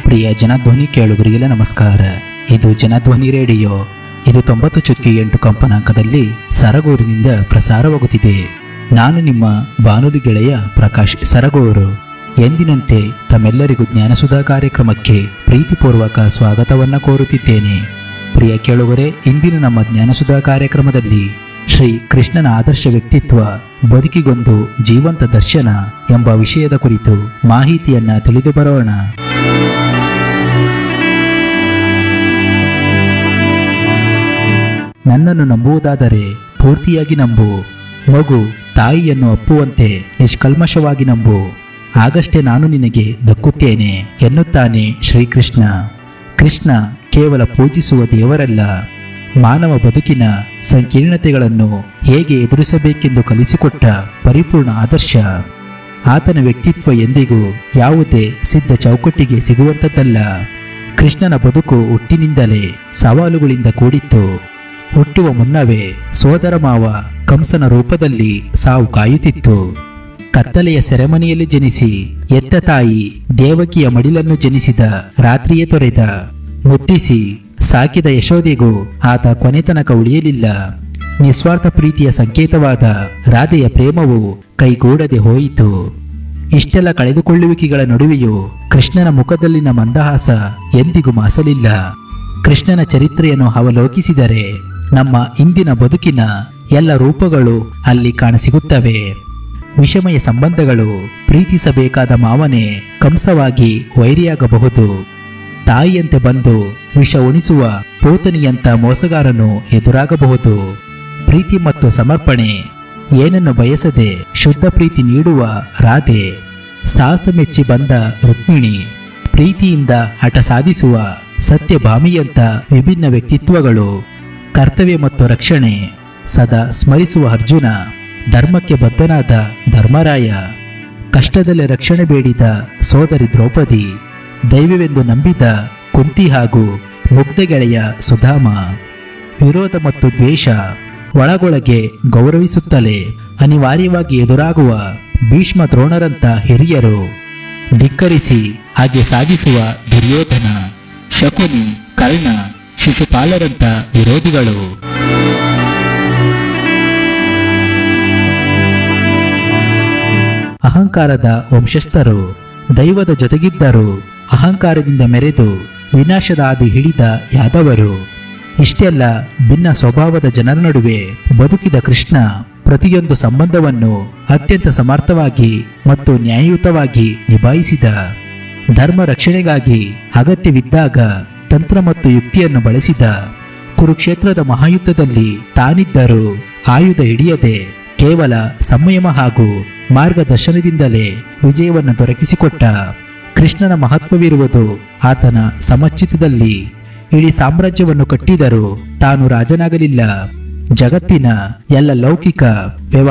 ಪ್ರಿಯ ಜನಧ್ವನಿ ಕೇಳುಗರಿಗೆಲ್ಲ ನಮಸ್ಕಾರ ಇದು ಜನಧ್ವನಿ ರೇಡಿಯೋ ಇದು ತೊಂಬತ್ತು ಚುಕ್ಕಿ ಎಂಟು ಕಂಪನಾಂಕದಲ್ಲಿ ಸರಗೂರಿನಿಂದ ಪ್ರಸಾರವಾಗುತ್ತಿದೆ ನಾನು ನಿಮ್ಮ ಬಾನುಲಿ ಗೆಳೆಯ ಪ್ರಕಾಶ್ ಸರಗೂರು ಎಂದಿನಂತೆ ತಮ್ಮೆಲ್ಲರಿಗೂ ಜ್ಞಾನಸುಧಾ ಕಾರ್ಯಕ್ರಮಕ್ಕೆ ಪ್ರೀತಿಪೂರ್ವಕ ಸ್ವಾಗತವನ್ನು ಕೋರುತ್ತಿದ್ದೇನೆ ಪ್ರಿಯ ಕೇಳುಗರೆ ಇಂದಿನ ನಮ್ಮ ಜ್ಞಾನಸುಧಾ ಕಾರ್ಯಕ್ರಮದಲ್ಲಿ ಶ್ರೀ ಕೃಷ್ಣನ ಆದರ್ಶ ವ್ಯಕ್ತಿತ್ವ ಬದುಕಿಗೊಂದು ಜೀವಂತ ದರ್ಶನ ಎಂಬ ವಿಷಯದ ಕುರಿತು ಮಾಹಿತಿಯನ್ನ ತಿಳಿದು ಬರೋಣ ನನ್ನನ್ನು ನಂಬುವುದಾದರೆ ಪೂರ್ತಿಯಾಗಿ ನಂಬು ಮಗು ತಾಯಿಯನ್ನು ಅಪ್ಪುವಂತೆ ನಿಷ್ಕಲ್ಮಶವಾಗಿ ನಂಬು ಆಗಷ್ಟೇ ನಾನು ನಿನಗೆ ದಕ್ಕುತ್ತೇನೆ ಎನ್ನುತ್ತಾನೆ ಶ್ರೀಕೃಷ್ಣ ಕೃಷ್ಣ ಕೇವಲ ಪೂಜಿಸುವ ದೇವರಲ್ಲ ಮಾನವ ಬದುಕಿನ ಸಂಕೀರ್ಣತೆಗಳನ್ನು ಹೇಗೆ ಎದುರಿಸಬೇಕೆಂದು ಕಲಿಸಿಕೊಟ್ಟ ಪರಿಪೂರ್ಣ ಆದರ್ಶ ಆತನ ವ್ಯಕ್ತಿತ್ವ ಎಂದಿಗೂ ಯಾವುದೇ ಸಿದ್ಧ ಚೌಕಟ್ಟಿಗೆ ಸಿಗುವಂಥದ್ದಲ್ಲ ಕೃಷ್ಣನ ಬದುಕು ಹುಟ್ಟಿನಿಂದಲೇ ಸವಾಲುಗಳಿಂದ ಕೂಡಿತ್ತು ಹುಟ್ಟುವ ಮುನ್ನವೇ ಸೋದರ ಮಾವ ಕಂಸನ ರೂಪದಲ್ಲಿ ಸಾವು ಕಾಯುತ್ತಿತ್ತು ಕತ್ತಲೆಯ ಸೆರೆಮನೆಯಲ್ಲಿ ಜನಿಸಿ ಎತ್ತ ತಾಯಿ ದೇವಕಿಯ ಮಡಿಲನ್ನು ಜನಿಸಿದ ರಾತ್ರಿಯೇ ತೊರೆದ ಮುದ್ದಿಸಿ ಸಾಕಿದ ಯಶೋದೆಗೂ ಆತ ಕೊನೆತನಕ ಉಳಿಯಲಿಲ್ಲ ನಿಸ್ವಾರ್ಥ ಪ್ರೀತಿಯ ಸಂಕೇತವಾದ ರಾಧೆಯ ಪ್ರೇಮವು ಕೈಗೂಡದೆ ಹೋಯಿತು ಇಷ್ಟೆಲ್ಲ ಕಳೆದುಕೊಳ್ಳುವಿಕೆಗಳ ನಡುವೆಯೂ ಕೃಷ್ಣನ ಮುಖದಲ್ಲಿನ ಮಂದಹಾಸ ಎಂದಿಗೂ ಮಾಸಲಿಲ್ಲ ಕೃಷ್ಣನ ಚರಿತ್ರೆಯನ್ನು ಅವಲೋಕಿಸಿದರೆ ನಮ್ಮ ಇಂದಿನ ಬದುಕಿನ ಎಲ್ಲ ರೂಪಗಳು ಅಲ್ಲಿ ಕಾಣಸಿಗುತ್ತವೆ ವಿಷಮಯ ಸಂಬಂಧಗಳು ಪ್ರೀತಿಸಬೇಕಾದ ಮಾವನೇ ಕಂಸವಾಗಿ ವೈರಿಯಾಗಬಹುದು ತಾಯಿಯಂತೆ ಬಂದು ವಿಷ ಉಣಿಸುವ ಪೂತನಿಯಂತ ಮೋಸಗಾರನು ಎದುರಾಗಬಹುದು ಪ್ರೀತಿ ಮತ್ತು ಸಮರ್ಪಣೆ ಏನನ್ನು ಬಯಸದೆ ಶುದ್ಧ ಪ್ರೀತಿ ನೀಡುವ ರಾಧೆ ಸಾಹಸ ಮೆಚ್ಚಿ ಬಂದ ರುಕ್ಮಿಣಿ ಪ್ರೀತಿಯಿಂದ ಹಠ ಸಾಧಿಸುವ ಸತ್ಯಭಾಮಿಯಂತ ವಿಭಿನ್ನ ವ್ಯಕ್ತಿತ್ವಗಳು ಕರ್ತವ್ಯ ಮತ್ತು ರಕ್ಷಣೆ ಸದಾ ಸ್ಮರಿಸುವ ಅರ್ಜುನ ಧರ್ಮಕ್ಕೆ ಬದ್ಧನಾದ ಧರ್ಮರಾಯ ಕಷ್ಟದಲ್ಲಿ ರಕ್ಷಣೆ ಬೇಡಿದ ಸೋದರಿ ದ್ರೌಪದಿ ದೈವವೆಂದು ನಂಬಿದ ಕುಂತಿ ಹಾಗೂ ಮುಗ್ಧ ಗೆಳೆಯ ಸುಧಾಮ ವಿರೋಧ ಮತ್ತು ದ್ವೇಷ ಒಳಗೊಳಗೆ ಗೌರವಿಸುತ್ತಲೇ ಅನಿವಾರ್ಯವಾಗಿ ಎದುರಾಗುವ ಭೀಷ್ಮ ದ್ರೋಣರಂತ ಹಿರಿಯರು ಧಿಕ್ಕರಿಸಿ ಹಾಗೆ ಸಾಧಿಸುವ ದುರ್ಯೋಧನ ಶಕುನಿ ಕರ್ಣ ಶಿಶುಪಾಲರಂತ ವಿರೋಧಿಗಳು ಅಹಂಕಾರದ ವಂಶಸ್ಥರು ದೈವದ ಜೊತೆಗಿದ್ದರು ಅಹಂಕಾರದಿಂದ ಮೆರೆದು ವಿನಾಶದ ಹಾದಿ ಹಿಡಿದ ಯಾದವರು ಇಷ್ಟೆಲ್ಲ ಭಿನ್ನ ಸ್ವಭಾವದ ಜನರ ನಡುವೆ ಬದುಕಿದ ಕೃಷ್ಣ ಪ್ರತಿಯೊಂದು ಸಂಬಂಧವನ್ನು ಅತ್ಯಂತ ಸಮರ್ಥವಾಗಿ ಮತ್ತು ನ್ಯಾಯಯುತವಾಗಿ ನಿಭಾಯಿಸಿದ ಧರ್ಮ ರಕ್ಷಣೆಗಾಗಿ ಅಗತ್ಯವಿದ್ದಾಗ ತಂತ್ರ ಮತ್ತು ಯುಕ್ತಿಯನ್ನು ಬಳಸಿದ ಕುರುಕ್ಷೇತ್ರದ ಮಹಾಯುದ್ಧದಲ್ಲಿ ತಾನಿದ್ದರೂ ಆಯುಧ ಹಿಡಿಯದೆ ಕೇವಲ ಸಂಯಮ ಹಾಗೂ ಮಾರ್ಗದರ್ಶನದಿಂದಲೇ ವಿಜಯವನ್ನು ದೊರಕಿಸಿಕೊಟ್ಟ ಕೃಷ್ಣನ ಮಹತ್ವವಿರುವುದು ಆತನ ಸಮಚಿತದಲ್ಲಿ ಇಡೀ ಸಾಮ್ರಾಜ್ಯವನ್ನು ಕಟ್ಟಿದರೂ ತಾನು ರಾಜನಾಗಲಿಲ್ಲ ಜಗತ್ತಿನ ಎಲ್ಲ ಲೌಕಿಕ ವ್ಯವಹಾರ